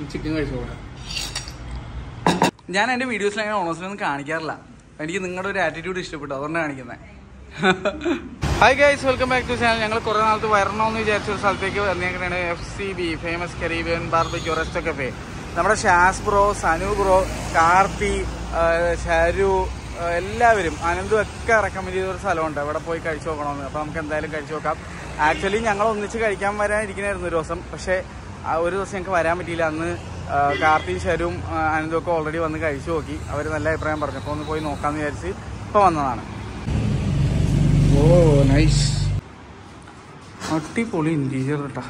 Chicken കഴിച്ചു പോകാം ഞാൻ എൻ്റെ വീഡിയോസിൽ അങ്ങനെ ഓണേഴ്സിനൊന്നും കാണിക്കാറില്ല എനിക്ക് നിങ്ങളുടെ ഒരു ആറ്റിറ്റ്യൂഡ് ഇഷ്ടപ്പെട്ടു അതുകൊണ്ടാണ് കാണിക്കുന്നത് hi guys welcome back to channel ഞങ്ങൾ കുറേ നാളത്ത് വരണമെന്ന് വിചാരിച്ച ഒരു സ്ഥലത്തേക്ക് വന്നേക്കണേ F C B famous Caribbean barbecue resto cafe നമ്മുടെ ഷാസ് ബ്രോ സനു ബ്രോ കാർത്തി ആ, ഷാരു ആ, എല്ലാവരും അനന്തും ഒക്കെ റെക്കമെൻഡ് ചെയ്ത ഒരു സ്ഥലമുണ്ട് അവിടെ പോയി കഴിച്ചു നോക്കണമെന്ന് അപ്പോൾ നമുക്ക് എന്തായാലും കഴിച്ചു നോക്കാം ആക്ച്വലി ഞങ്ങൾ ഒന്നിച്ച് കഴിക്കാൻ വരാൻ ഇരിക്കണായിരുന്നു ഒരു ദിവസം പക്ഷേ ആ ഒരു ദിവസം ഞങ്ങൾക്ക് വരാൻ പറ്റിയില്ല അന്ന് ആ, കാർത്തി ഷരും ആ, അനന്തും ഒക്കെ ഓൾറെഡി വന്ന് കഴിച്ചു നോക്കി അവർ നല്ല അഭിപ്രായം പറഞ്ഞു അപ്പോൾ ഒന്ന് പോയി നോക്കാമെന്ന് വിചാരിച്ച് ഇപ്പോൾ വന്നതാണ് ഓ നൈസ് അടിപൊളി ഇന്റീരിയർ കേട്ടാ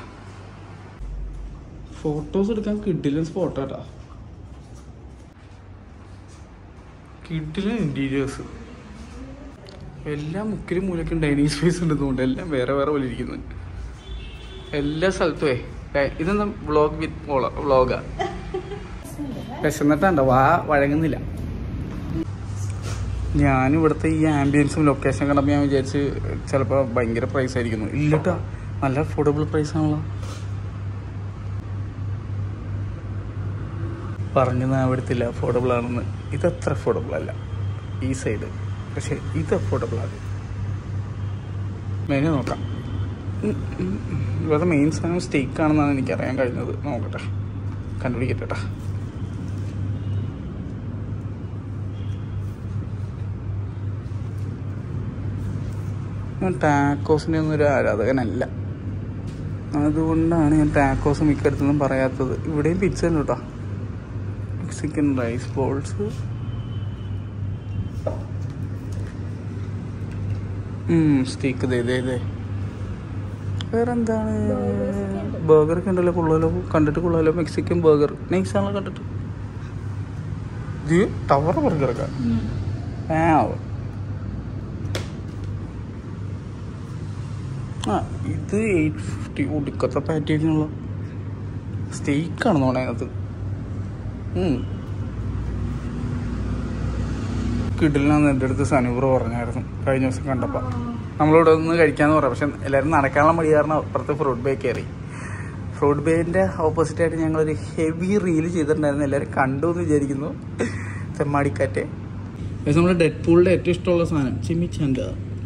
ഫോട്ടോസ് എടുക്കാൻ കിഡിലൻ സ്പോട്ട് കേട്ടാ കിഡിലൻ ഇന്റീരിയേഴ്സ് എല്ലാ മുക്കിലും മൂലക്കും ഡൈനിങ് സ്പേസ് ഉണ്ടെന്നുണ്ട് എല്ലാം വേറെ വേറെ പോലെ ഇരിക്കുന്നത് എല്ലാ സ്ഥലത്തുമേ ഡൈ- ഇതെന്താ വ്ളോഗ് വിത്ത് വ്ളോഗാ വിശന്നിട്ടുണ്ടോ വാ വഴങ്ങുന്നില്ല ഞാൻ ഇവിടുത്തെ ഈ ആംബിയൻസും ലൊക്കേഷൻ കണ്ടപ്പോൾ ഞാൻ വിചാരിച്ച് ചിലപ്പോൾ ഭയങ്കര പ്രൈസ് ആയിരിക്കുന്നു ഇല്ലട്ടാ നല്ല അഫോർഡബിൾ പ്രൈസ് ആണല്ലോ പറഞ്ഞു ഞാൻ എടുത്തില്ല അഫോർഡബിൾ ആണെന്ന് ഇതത്ര അഫോർഡബിൾ അല്ല ഈ സൈഡ് പക്ഷെ ഇത് അഫോർഡബിൾ ആണ് മെനു നോക്കാം ഉം, ഉം, ഉം. ഇവിടുത്തെ മെയിൻ സാധനം സ്റ്റേക്ക് ആണെന്നാണ് എനിക്കറിയാൻ കഴിഞ്ഞത് നോക്കട്ടെ കണ്ടുപിടിക്കട്ടെ ട്ടാ. ഞാൻ ടാക്കോസിൻ്റെ ഒന്നും ഒരു ആരാധകനല്ല അതുകൊണ്ടാണ് ഞാൻ ടാക്കോസ് മിക്കയിടത്തൊന്നും പറയാത്തത് ഇവിടെയും പിസ്സ ഉണ്ട് കേട്ടോ മെക്സിക്കൻ റൈസ് ബോൾസ് സ്റ്റീക്ക് ദേ ദേ ദേ വേറെന്താണ് ബർഗർ ഒക്കെ ഉണ്ടല്ലോ കൊള്ളാലോ കണ്ടിട്ട് കൊള്ളാലോ മെക്സിക്കൻ ബർഗർ നൈസ് ആണല്ലോ കണ്ടിട്ട് ഇത് ടവർ ബർഗറൊക്കെ ആ ആ ഇത് എയ്റ്റ് ഫിഫ്റ്റി ഒടുക്കത്തെ പാറ്റേജിനുള്ള സ്റ്റേക്കാണെന്ന് തോന്നുന്നത് അതിനകത്ത് ഉം. കിഡിലാന്ന് എൻ്റെ അടുത്ത് സനൂറ് പറഞ്ഞായിരുന്നു കഴിഞ്ഞ ദിവസം കണ്ടപ്പോൾ നമ്മളിവിടെ ഒന്ന് കഴിക്കാന്ന് പറയാം പക്ഷെ എല്ലാവരും നടക്കാനുള്ള മടി കാരണം അപ്പുറത്ത് ഫ്രൂട്ട് ബേ കയറി ഫ്രൂട്ട് ബേൻ്റെ ഓപ്പോസിറ്റ് ആയിട്ട് ഞങ്ങളൊരു ഹെവി റീൽ ചെയ്തിട്ടുണ്ടായിരുന്നു എല്ലാവരും കണ്ടു എന്ന് വിചാരിക്കുന്നു തെമ്മാടിക്കാറ്റ് നമ്മുടെ ഡെഡ് പൂളിൻ്റെ ഏറ്റവും ഇഷ്ടമുള്ള സാധനം ചിമ്മിച്ചണ്ട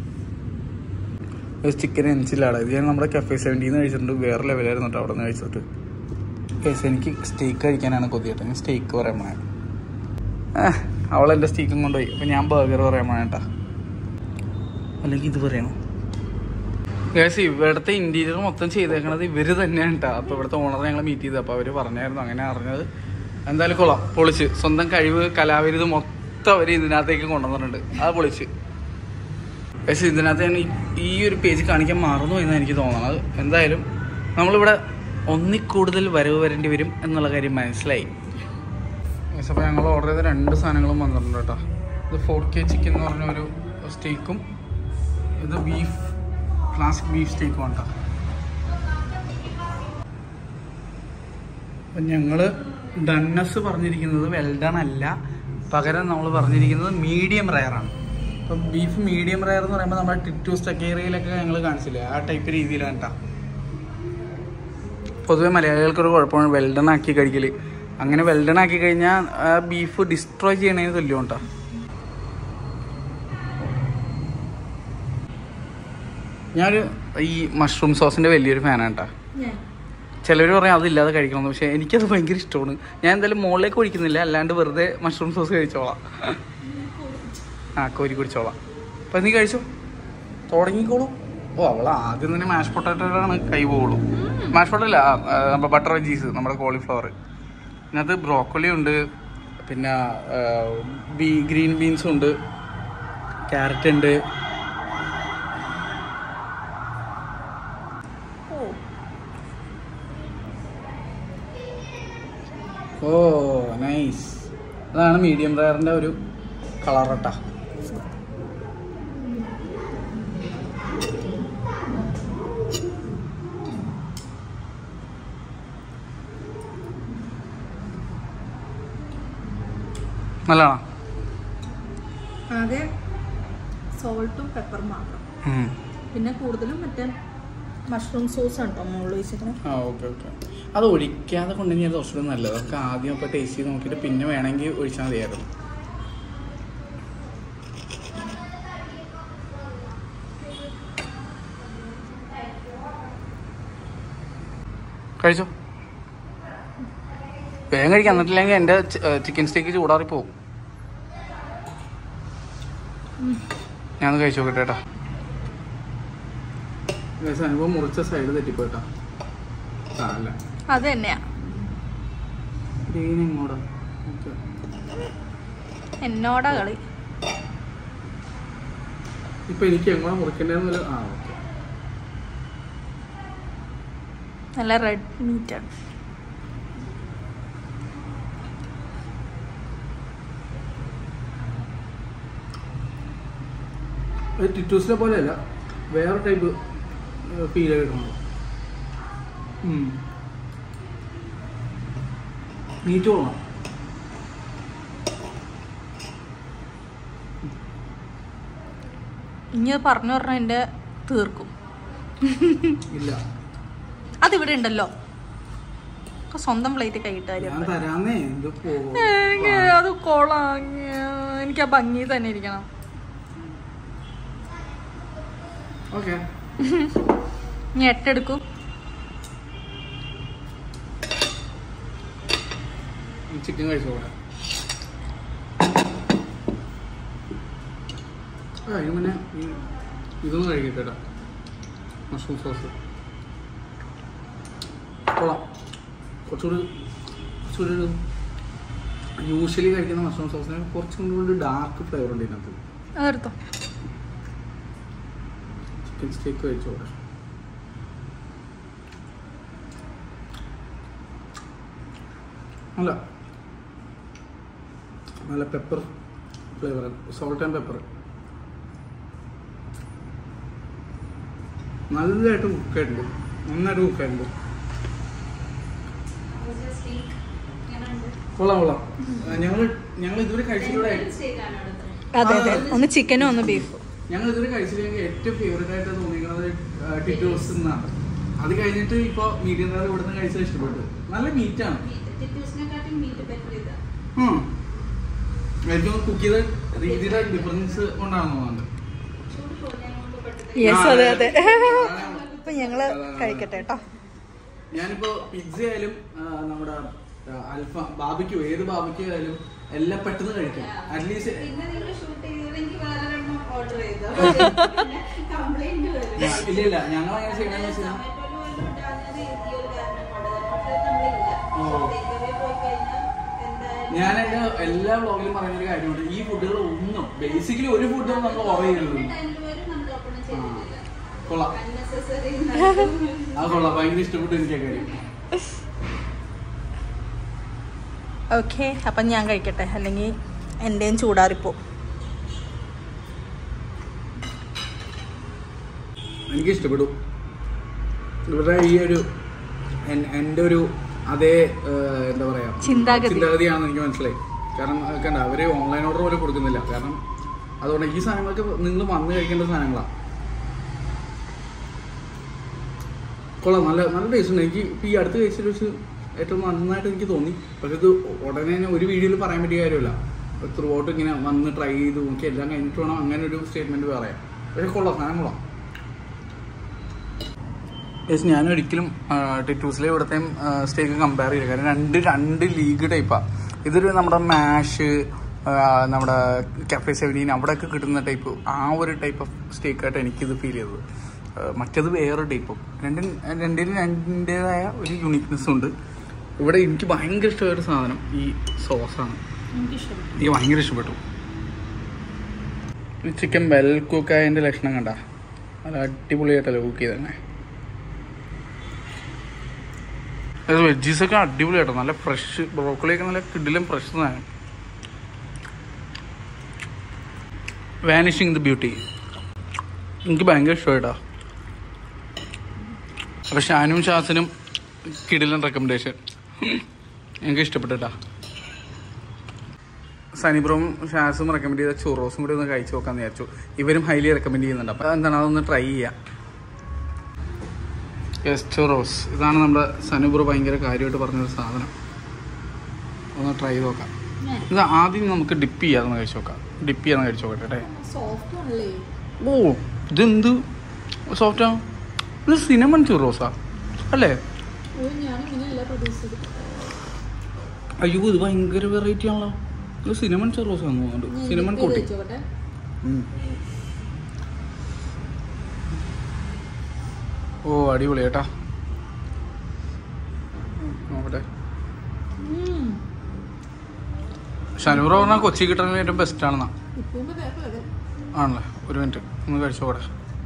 ചിക്കൻ എൻസിലാണ് ഇത് ഞാൻ നമ്മുടെ കഫേ സെവൻറ്റീന്ന് കഴിച്ചിട്ടുണ്ട് വേറെ ലെവലായിരുന്നു കേട്ടോ അവിടെ നിന്ന് കഴിച്ചിട്ട് കേസ് എനിക്ക് സ്റ്റേക്ക് കഴിക്കാനാണ് കൊതിയിട്ട് ഞാൻ സ്റ്റേക്ക് പറയാൻ പോണേ അവൾ എൻ്റെ സ്റ്റേക്കും കൊണ്ടുപോയി അപ്പം ഞാൻ ബർഗർ പറയാൻ പോണേ കേട്ടാ അല്ലെങ്കിൽ ഇത് പറയണോ കേസ് ഇവിടുത്തെ ഇന്റീരിയർ മൊത്തം ചെയ്തേക്കണത് ഇവര് തന്നെയാണ് കേട്ടോ അപ്പോൾ ഇവിടുത്തെ ഓണർ ഞങ്ങൾ മീറ്റ് ചെയ്ത് അപ്പോൾ അവർ പറഞ്ഞായിരുന്നു അങ്ങനെ അറിഞ്ഞത് എന്തായാലും കൊള്ളാം പൊളിച്ച് സ്വന്തം കഴിവ് കലാവിരുത് മൊത്തം അവർ ഇതിനകത്തേക്ക് കൊണ്ടുവന്നിട്ടുണ്ട് അത് പൊളിച്ച് പക്ഷെ ഇതിനകത്ത് ഞാൻ ഈ- ഈ ഒരു പേജ് കാണിക്കാൻ മറന്നു എന്നാണ് എനിക്ക് തോന്നുന്നത് എന്തായാലും നമ്മളിവിടെ ഒന്നിൽ കൂടുതൽ വരവ് വരേണ്ടി വരും എന്നുള്ള കാര്യം മനസ്സിലായി അപ്പോൾ ഞങ്ങൾ ഓർഡർ ചെയ്ത രണ്ട് സാധനങ്ങളും വന്നിട്ടുണ്ട് കേട്ടോ ഇത് ഫോർ കെ ചിക്കൻ എന്ന് പറഞ്ഞ ഒരു സ്റ്റേക്കും ഇത് ബീഫ് ക്ലാസിക് ബീഫ് സ്റ്റേക്കും കേട്ടോ അപ്പം ഞങ്ങൾ ഡണ്ണസ് പറഞ്ഞിരിക്കുന്നത് വെൽഡൺ അല്ല പകരം നമ്മൾ പറഞ്ഞിരിക്കുന്നത് മീഡിയം റയറാണ് അപ്പം ബീഫ് മീഡിയം റയർ എന്ന് പറയുമ്പോൾ നമ്മുടെ ടിറ്റു സ്റ്റക്കേറിയയിലൊക്കെ ഞങ്ങൾ കാണിച്ചില്ലേ ആ ടൈപ്പ് രീതിയിലാണ് കേട്ടോ പൊതുവെ മലയാളികൾക്കൊരു കുഴപ്പമാണ് വെൽഡൺ ആക്കി കഴിക്കൽ അങ്ങനെ വെൽഡൺ ആക്കി കഴിഞ്ഞാൽ ആ ബീഫ് ഡിസ്ട്രോയ് ചെയ്യണതിന് തുല്യം കേട്ടോ ഞാനൊരു ഈ മഷ്റൂം സോസിൻ്റെ വലിയൊരു ഫാനാണ് കേട്ടോ ചിലർ പറയും അതില്ലാതെ കഴിക്കണമെന്ന് പക്ഷേ എനിക്കത് ഭയങ്കര ഇഷ്ടമാണ് ഞാൻ എന്തായാലും മുകളിലേക്ക് ഒഴിക്കുന്നില്ല അല്ലാണ്ട് വെറുതെ മഷ്റൂം സോസ് കഴിച്ചോളാം ആ കോരി കുടിച്ചോളാം അപ്പം നീ കഴിച്ചോ തുടങ്ങിക്കോളൂ ഓ അവൾ ആദ്യം തന്നെ മാഷ് പൊട്ടാറ്റോയിലാണ് കൈ പോകുള്ളൂ മാഷ് പൊട്ടല്ല നമ്മുടെ ബട്ടർ വെജീസ് നമ്മുടെ കോളിഫ്ലവർ ഇതിനകത്ത് ബ്രോക്കോളി ഉണ്ട് പിന്നെ ആ, ബീ ഗ്രീൻ ബീൻസും ഉണ്ട് ക്യാരറ്റ് ഉണ്ട് ഓ നൈസ് അതാണ് മീഡിയം റയറിൻ്റെ ഒരു കളർ കേട്ടാ നല്ലതാണോ ആകെ സോൾട്ടും പെപ്പറും മാത്രം ഉം. പിന്നെ കൂടുതലും മറ്റേ മഷ്റൂം സോസ് ഉണ്ടോ മുകളിൽ വെച്ചിരിക്കുന്നത് ആ ഓക്കെ ഓക്കെ അത് ഒഴിക്കാതെ കൊണ്ടുകഴിഞ്ഞാൽ കുറച്ചുകൂടി നല്ലത് നമുക്ക് ആദ്യം അപ്പോൾ ടേസ്റ്റ് ചെയ്ത് നോക്കിയിട്ട് പിന്നെ വേണമെങ്കിൽ ഒഴിച്ചാൽ മതിയായിരുന്നു കഴിച്ചോ വേഗം കഴിക്കാൻ എന്നിട്ടില്ലെങ്കിൽ എൻ്റെ ചിക്കൻ സ്റ്റേക്ക് ചൂടാറി പോകും ഞാനത് കഴിച്ചു നോക്കട്ടെ കേട്ടോ അനുഭവം മുറിച്ച സൈഡ് തെറ്റിപ്പോയിട്ടാ ആ അല്ല അത് തന്നെയാ ഗ്രീൻ ഇങ്ങോട്ടാ ഓക്കെ എന്നോടാ കളി ഇപ്പൊ എനിക്ക് എങ്ങനെ മുറിക്കണ്ടെന്ന് ആ ഓക്കെ നല്ല റെഡ് മീറ്റ് ആണ് ടിറ്റൂസിനെ പോലെയല്ല വേറെ ടൈപ്പ് ഫീൽ കിട്ടുന്നത് മീറ്റ് കൊള്ളാം ഇനി അത് പറഞ്ഞു പറഞ്ഞാൽ എൻ്റെ തീർക്കും ഇല്ല അതിവിടെ ഉണ്ടല്ലോ ഒക്കെ സ്വന്തം പ്ലേറ്റ് കൈയിട്ട് ഞാൻ കാര്യം തരാന്നേ എന്ത് എനിക്ക് അത് കൊള്ളാം എനിക്ക് ആ ഭംഗി തന്നെ ഇരിക്കണം ഓക്കെ ഇനി എട്ടെടുക്കും ചിക്കൻ കഴിച്ചോളാം ആ അതിന് മുന്നേ ഈ ഇതൊന്നും കഴിക്കട്ടെ കേട്ടോ മഷ്റൂം സോസ് കൊള്ളാം കുറച്ചുകൂടി കുറച്ചുകൂടി ഒരു യൂഷ്വലി കഴിക്കുന്ന മഷ്റൂം സോസിന് കുറച്ചും കൂടി ഡാർക്ക് ഫ്ലേവർ ഉണ്ട് ഇതിനകത്ത് അതെടുത്തോ ചിക്കൻ സ്റ്റേക്ക് കഴിച്ചോളാം അല്ല നല്ല pepper flavour salt and pepper നല്ലതായിട്ട് കുക്കായിട്ടുണ്ട് നന്നായിട്ട് കുക്കായിട്ടുണ്ട് കൊള്ളാം കൊള്ളാം ഞങ്ങൾ ഞങ്ങൾ ഇതുവരെ കഴിച്ചിട്ടുള്ള അതെ അതെ ഒന്ന് ചിക്കനും ഒന്ന് ബീഫും ഞങ്ങൾ ഇതുവരെ കഴിച്ചില്ലെങ്കിൽ ഏറ്റവും ഫേവറേറ്റ് ആയിട്ട് തോന്നിക്കുന്നത് ടിറ്റോസ് എന്നാണ് അത് കഴിഞ്ഞിട്ട് ഇപ്പൊ മീഡിയം റയർ ഇവിടുന്ന് കഴിച്ചത് ഇഷ്ടപ്പെട്ടു നല്ല മീറ്റാണ് എനിക്ക് കുക്ക് ചെയ്ത രീതിയുടെ ഡിഫറൻസ് കൊണ്ടാണ് തോന്നുന്നത് യെസ് ആ, അതെ അതെ. അതെ അതാണ്. അപ്പൊ ഞങ്ങള് കഴിക്കട്ടെ കേട്ടോ ഞാനിപ്പോ പിസ്സ ആയാലും ആ, നമ്മുടെ അൽഫ ബാബിക്കോ ഏത് ബാബിക്കോ ആയാലും എല്ലാം പെട്ടെന്ന് കഴിക്കും അറ്റ്ലീസ്റ്റ് ഇല്ല ഇല്ല ഞങ്ങൾ അങ്ങനെ ചെയ്യണമെന്ന് വെച്ചാൽ ഞാൻ എന്റെ എല്ലാ വ്ളോഗിലും പറയുന്ന ഒരു കാര്യമുണ്ട് ഈ ഫുഡുകൾ ഒന്നും ബേസിക്കലി ഒരു ഫുഡും നമ്മൾ ഓർഡർ ചെയ്യരുത് കൊള്ളാം ആ കൊള്ളാം ഭയങ്കര ഇഷ്ടപ്പെട്ടു എനിക്ക് ആ കാര്യം ഓക്കെ അപ്പം ഞാൻ കഴിക്കട്ടെ അല്ലെങ്കിൽ എൻ്റെയും ചൂടാറിപ്പോ എനിക്ക് ഇഷ്ടപ്പെട്ടു ഇവരുടെ ഈ ഒരു എൻ- എൻ്റെ ഒരു അതേ ഏഹ്, എന്താ പറയാ ചിന്താഗതി. ചിന്താഗതിയാണെന്ന് എനിക്ക് മനസ്സിലായി കാരണം അത് കണ്ട അവര് ഓൺലൈൻ ഓർഡർ പോലെ കൊടുക്കുന്നില്ല കാരണം അതുകൊണ്ട് ഈ സാധനങ്ങളൊക്കെ നിങ്ങൾ വന്ന് കഴിക്കേണ്ട സാധനങ്ങളാണ് കൊള്ളാം നല്ല നല്ല ടേസ്റ്റ് ഉണ്ട് എനിക്ക് ഇപ്പൊ ഈ അടുത്ത് കഴിച്ചിട്ട് വെച്ച് ഏറ്റവും നന്നായിട്ട് എനിക്ക് തോന്നി പക്ഷെ ഇത് ഉടനെ തന്നെ ഒരു വീഡിയോയിൽ പറയാൻ പറ്റിയ കാര്യമല്ല ത്രൂ ഔട്ട് ഇങ്ങനെ വന്ന് ട്രൈ ചെയ്ത് നോക്കി എല്ലാം കഴിഞ്ഞിട്ട് വേണം അങ്ങനെ ഒരു സ്റ്റേറ്റ്മെന്റ് പറയാം പക്ഷെ കൊള്ളാം സാധനം കൊള്ളാം യെസ് ഞാൻ ഒരിക്കലും ടിറ്റൂസിലെ ഇവിടുത്തെ സ്റ്റേക്ക് കമ്പയർ ചെയ്യില്ല കാരണം രണ്ട് രണ്ട് ലീഗ് ടൈപ്പാണ് ഇതൊരു നമ്മുടെ മാഷ് നമ്മുടെ കഫേ സെവൻറ്റീൻ അവിടെയൊക്കെ കിട്ടുന്ന ടൈപ്പ് ആ ഒരു ടൈപ്പ് ഓഫ് സ്റ്റേക്കായിട്ട് എനിക്കിത് ഫീൽ ചെയ്തത് ആ, മറ്റേത് വേറെ ടൈപ്പും രണ്ടും രണ്ടിനും രണ്ടിൻ്റെതായ ഒരു യുണീക്നെസ് ഉണ്ട് ഇവിടെ എനിക്ക് ഭയങ്കര ഇഷ്ടമായ ഒരു സാധനം ഈ സോസാണ് എനിക്ക് ഭയങ്കര ഇഷ്ടപ്പെട്ടു ഈ ചിക്കൻ വെൽ കുക്കായതിൻ്റെ ലക്ഷണം കണ്ട നല്ല അടിപൊളിയായിട്ടല്ലേ കുക്ക് ചെയ്തന്നെ വെജീസ് ഒക്കെ അടിപൊളിയാട്ടോ നല്ല ഫ്രഷ് ബ്രോക്കളിയൊക്കെ നല്ല കിഡിലും ഫ്രഷ് സാധനം വാനിഷിങ് ദ ബ്യൂട്ടി എനിക്ക് ഭയങ്കര ഇഷ്ടമായിട്ടാ അപ്പോൾ ഷാനും ഷാസിനും കിടിലൻ റെക്കമെൻഡേഷൻ എനിക്ക് ഇഷ്ടപ്പെട്ടിട്ടാ സനിബ്രോം ഷാസും റെക്കമെൻഡ് ചെയ്ത ചുറോസും കൂടി ഒന്ന് കഴിച്ചു നോക്കാന്ന് വിചാരിച്ചു ഇവരും ഹൈലി റെക്കമെൻഡ് ചെയ്യുന്നുണ്ട് അപ്പോൾ എന്താണ് അതൊന്ന് ട്രൈ ചെയ്യാം എസ്റ്റോറോസ് ഇതാണ് നമ്മുടെ സനുബ്രോ ഭയങ്കര കാര്യമായിട്ട് പറഞ്ഞൊരു സാധനം ഒന്ന് ട്രൈ ചെയ്ത് നോക്കാം ഇത് ആദ്യം നമുക്ക് ഡിപ്പ് ചെയ്യാതെ കഴിച്ച് നോക്കാം ഡിപ്പ് ചെയ്യാതെ കഴിച്ച് നോക്കട്ടെ സോഫ്റ്റ് ആണല്ലേ ഓ ഇതെന്ത് സോഫ്റ്റാ ഇത് സിനമൺ ചുറോസാ അല്ലേ ഞാൻ ഇങ്ങനെയല്ല പ്രതീക്ഷിച്ചത് അയ്യോ ഇത് ഭയങ്കര വെറൈറ്റി ആണല്ലോ ഇത് സിനമൺ ചുറോസ് ആണെന്ന് തോന്നുന്നുണ്ട് സിനമൺ കൂട്ടി ഉം. ഓ അടിപൊളി കേട്ടാ നോക്കട്ടെ ഷനൂർ പറഞ്ഞാൽ കൊച്ചി കിട്ടാൻ ഏറ്റവും ബെസ്റ്റ് ആണെന്നാ ആണല്ലേ ഒരു മിനിറ്റ് ഒന്ന് കഴിച്ചോടെ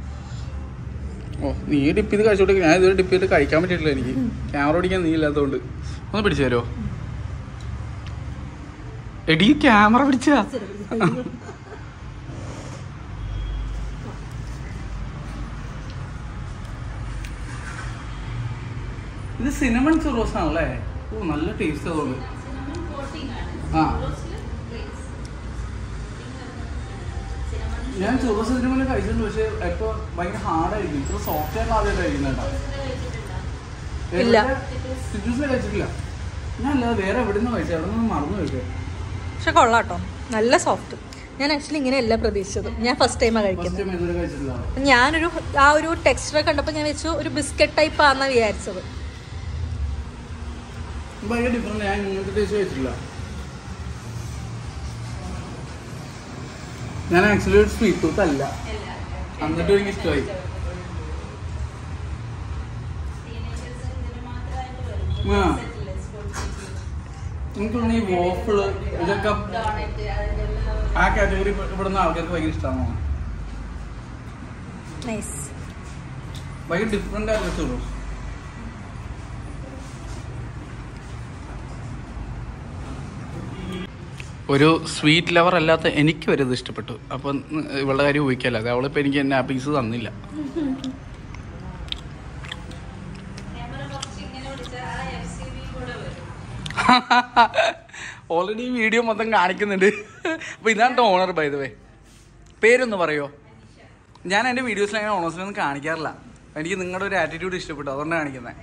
ഓ നീ ഡിപ്പ് ചെയ്ത് കഴിച്ചോട്ടെ ഞാൻ ഇതുവരെ ഡിപ്പ് ചെയ്ത് കഴിക്കാൻ പറ്റിയിട്ടില്ല എനിക്ക് ക്യാമറ ഓടിക്കാൻ നീ ഇല്ലാത്തതുകൊണ്ട് ഒന്ന് പിടിച്ചു തരുമോ എടി ക്യാമറ പിടിച്ചാ ഇത് സിനമൺ ചുറോസ് ആണല്ലേ ഓ നല്ല ടേസ്റ്റ് അതുകൊണ്ട് ആ ഞാൻ ചുറോസ് ഇതിന് മുന്നേ കഴിച്ചിട്ടുണ്ട് പക്ഷെ ഇപ്പൊ ഭയങ്കര ഹാർഡായിരിക്കും ഇത്ര സോഫ്റ്റ് ആയിട്ട് ആദ്യമായിട്ട് കഴിക്കുന്നുണ്ടാ ഇല്ല. ജ്യൂസ് കഴിച്ചിട്ടില്ല ഞാൻ അല്ലാതെ വേറെ എവിടെ നിന്ന് കഴിച്ചത് എവിടെ നിന്ന് മറന്നു കഴിച്ചത് പക്ഷെ കൊള്ളാട്ടോ നല്ല സോഫ്റ്റ് ഞാൻ ആക്ച്വലി ഇങ്ങനെയല്ല പ്രതീക്ഷിച്ചത് ഞാൻ ഫസ്റ്റ് ടൈമാണ് ഫസ്റ്റ് കഴിക്കുന്നത് ടൈം ഇതുവരെ കഴിച്ചിട്ടില്ല ഞാനൊരു ആ ഒരു ടെക്സ്ചർ കണ്ടപ്പോൾ ഞാൻ വെച്ചു ഒരു ബിസ്ക്കറ്റ് ടൈപ്പ് ആണെന്ന് വിചാരിച്ചത് ഭയങ്കര ഡിഫറെന്റ് ഞാൻ ഇങ്ങനത്തെ ടേസ്റ്റ് കഴിച്ചിട്ടില്ല ഞാൻ ആക്ച്വലി ഒരു സ്വീറ്റ് ടൂത്ത് അല്ല എന്നിട്ട് എനിക്ക് ഇഷ്ടമായി ആ എനിക്ക് തോന്നുന്നു ഈ വോഫിള് ഇതൊക്കെ ആ കാറ്റഗറി ഇവിടുന്ന ആൾക്കാർക്ക് ഭയങ്കര ഇഷ്ടമാണ് നൈസ് ഭയങ്കര ഡിഫറെന്റ് ആയിട്ടുള്ള ചുറൂസ് ഒരു സ്വീറ്റ് ലവർ അല്ലാത്ത എനിക്ക് വരെ ഇത് ഇഷ്ടപ്പെട്ടു അപ്പം ഇവളുടെ കാര്യം ഊഹിക്കല്ല അത് അവളിപ്പോൾ എനിക്ക് എന്നെ ആ പീസ് തന്നില്ല ഓൾറെഡി വീഡിയോ മൊത്തം കാണിക്കുന്നുണ്ട് അപ്പോൾ ഇതാണ് ഓണർ ബൈ ദ വേ പേരൊന്ന് പറയോ ഞാൻ എൻ്റെ വീഡിയോസിൽ അങ്ങനെ ഓണേഴ്സിനൊന്നും കാണിക്കാറില്ല എനിക്ക് നിങ്ങളുടെ ഒരു ആറ്റിറ്റ്യൂഡ് ഇഷ്ടപ്പെട്ടു അതുകൊണ്ടാണ് കാണിക്കുന്നത്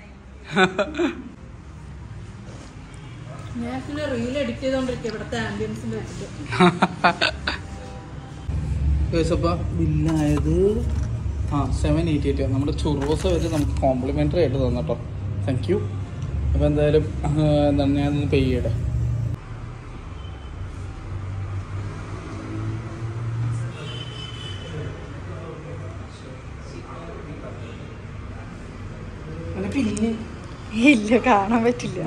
ഞാൻ ആക്ച്വലി റീൽ എഡിറ്റ് ചെയ്തോണ്ടിരിക്കുക ഇവിടുത്തെ ആംബിയൻസിന്റെ വെച്ചിട്ട് അപ്പോൾ ബില്ലായത് ആ സെവൻ എയ്റ്റി എയ്റ്റ് നമ്മുടെ ചുറോസ വരെ നമുക്ക് കോംപ്ലിമെൻ്ററി ആയിട്ട് തന്നട്ടോ താങ്ക് യു അപ്പോൾ എന്തായാലും ആ, എന്താണ് ഞാനൊന്ന് പേ ചെയ്യട്ടെ എന്നിട്ട് ഇനി ഇല്ല കാണാൻ പറ്റില്ല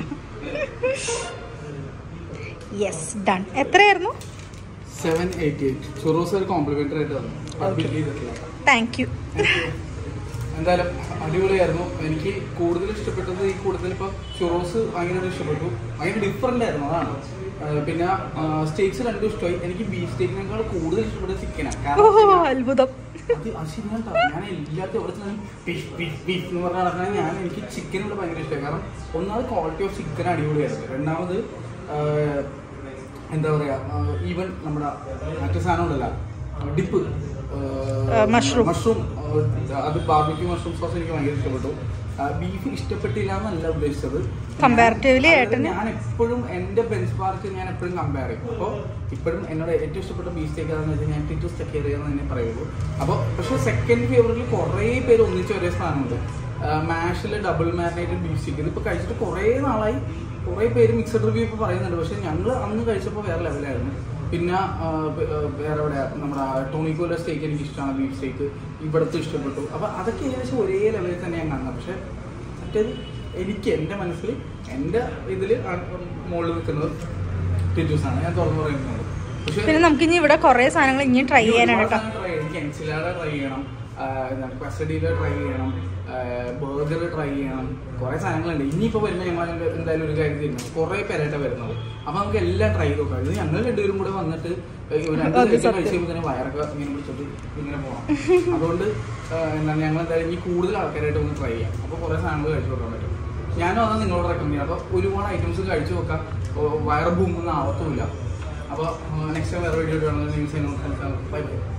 യെസ് ഡൺ എത്രയായിരുന്നു സെവൻ എയ്റ്റി എയ്റ്റ് ചുറോസ് ഒരു കോംപ്ലിമെൻ്ററി ആയിട്ട് തന്നു അത് bill ചെയ്തിട്ടില്ല താങ്ക് യു എന്തായാലും അടിപൊളിയായിരുന്നു എനിക്ക് കൂടുതൽ ഇഷ്ടപ്പെട്ടത് ഈ കൂടുതൽ ഇപ്പോൾ ചുറോസ് ഭയങ്കര ഇഷ്ടപ്പെട്ടു ഭയങ്കര ഡിഫറെൻ്റ് ആയിരുന്നു അതാണ് ആ, പിന്നെ സ്റ്റേക്സ് രണ്ടും ഇഷ്ടമായി എനിക്ക് ബീഫ് സ്റ്റേക്കിനേക്കാൾ കൂടുതൽ ഇഷ്ടപ്പെട്ടത് ചിക്കനാണ് ഓ കാരണം അത്ഭുതം അത് അത് ശരിയാണ് ട്ടോ. ഞാൻ എല്ലാത്ത എവിടെ ബീഫ് ബീഫ് ബീഫ് എന്ന് പറഞ്ഞ നടക്കാൻ ഞാൻ എനിക്ക് ചിക്കനോട് ഭയങ്കര ഇഷ്ടമായി കാരണം ഒന്നാമത് ക്വാളിറ്റി ഓഫ് ചിക്കൻ അടിപൊളിയായിരുന്നു രണ്ടാമത് ആ, എന്താ പറയാ ഈവൻ നമ്മുടെ മറ്റു സാധനം ഉണ്ടല്ല ഡിപ്പ് mushroom. മഷ്റൂം അത് ബാർബിക്യൂ മഷ്റൂം സോസ് എനിക്ക് ഭയങ്കര ഇഷ്ടപ്പെട്ടു ബീഫ് ഇഷ്ടപ്പെട്ടില്ല എന്നല്ല ഉദ്ദേശിച്ചത് Comparatively അതായത് ഏട്ടന് ഞാൻ എപ്പോഴും എൻ്റെ ബെഞ്ച് മാർക്ക് ഞാൻ എപ്പോഴും കമ്പയർ ചെയ്യും അപ്പോൾ ഇപ്പോഴും എന്നോട് ഏറ്റവും ഇഷ്ടപ്പെട്ട ബീഫ് സ്റ്റേക്ക് ഏതാണെന്ന് വെച്ചാൽ ഞാൻ ടിറ്റു സ്റ്റെക്ക് ഏറിയെന്ന് തന്നെ പറയുള്ളൂ അപ്പോൾ പക്ഷേ സെക്കൻഡ് ഫേവറിൽ കുറേ പേര് ഒന്നിച്ച് ഒരേ സാധനമുണ്ട് മാഷിൽ ഡബിൾ മാരിനേറ്റഡ് ബീഫ് സ്റ്റേക്ക് ഇതിപ്പോൾ കഴിച്ചിട്ട് കുറേ നാളായി കുറേ പേര് മിക്സഡ് റിവ്യൂ ഇപ്പോൾ പറയുന്നുണ്ട് പക്ഷേ ഞങ്ങൾ അന്ന് കഴിച്ചപ്പോൾ വേറെ ലെവലായിരുന്നു പിന്നെ ആ, പ- ആ, വേറെ എവിടെ നമ്മുടെ ടോണിക്കോല സ്റ്റേക്ക് എനിക്ക് ഇഷ്ടമാണ് ബീഫ് സ്റ്റേക്ക് ഇവിടുത്തെ ഇഷ്ടപ്പെട്ടു അപ്പോൾ അതൊക്കെ ഏകദേശം ഒരേ ലെവലിൽ തന്നെ ഞാൻ കാണുന്നത് പക്ഷേ മറ്റേത് എനിക്ക് എൻ്റെ മനസ്സിൽ എൻ്റെ ഇതിൽ മുകളിൽ നിൽക്കുന്നത് ടിറ്റൂസാണ് ഞാൻ തുറന്നു പറയുന്നത് പക്ഷേ പിന്നെ നമുക്ക് ഇനി ഇവിടെ കുറെ സാധനങ്ങൾ ഇനിയും ട്രൈ ഇനി ചെയ്യാനാണ് ഒരുപാട് കേട്ടോ സാധനം try ചെയ്യണം. എനിക്ക് എൻസിലാഡ ട്രൈ ചെയ്യണം ക്വസ്റ്റഡിയിൽ ട്രൈ ചെയ്യണം ബർഗർ ട്രൈ ചെയ്യണം കുറേ സാധനങ്ങളുണ്ട് ഇനിയിപ്പോൾ വരുമ്പോൾ ഞങ്ങൾ അതിന്റെ എന്തായാലും ഒരു കാര്യം ചെയ്യുന്നത് കുറേ പേരായിട്ട് വരുന്നത് അപ്പോൾ നമുക്ക് എല്ലാം ട്രൈ ചെയ്ത് നോക്കാം ഇത് ഞങ്ങൾ രണ്ടുപേരും കൂടെ വന്നിട്ട് ഈ ഒരു രണ്ട് അത് ദിവസം സത്യം. കഴിച്ച് കഴിയുമ്പോൾ തന്നെ വയറൊക്കെ ഇങ്ങനെ പിടിച്ചിട്ട് ഇങ്ങനെ പോകണം അതുകൊണ്ട് ആ, എന്താണ് ഞങ്ങൾ എന്തായാലും ഇനി കൂടുതൽ ആൾക്കാരായിട്ട് ഒന്ന് ട്രൈ ചെയ്യാം അപ്പോൾ കുറേ സാധനങ്ങൾ കഴിച്ചു നോക്കാൻ പറ്റും ഞാനും അതാണ് നിങ്ങളോട് റെക്കമെൻഡ് ചെയ്യാം അപ്പോൾ ഒരുപാട് ഐറ്റംസ് കഴിച്ചു നോക്കാം ഓ, വയറ് ബൂമൊന്നും ആവത്തുമില്ല അപ്പോൾ നെക്സ്റ്റ് ടൈം വേറെ വീഡിയോ കാണുന്നത് ബൈ ബൈ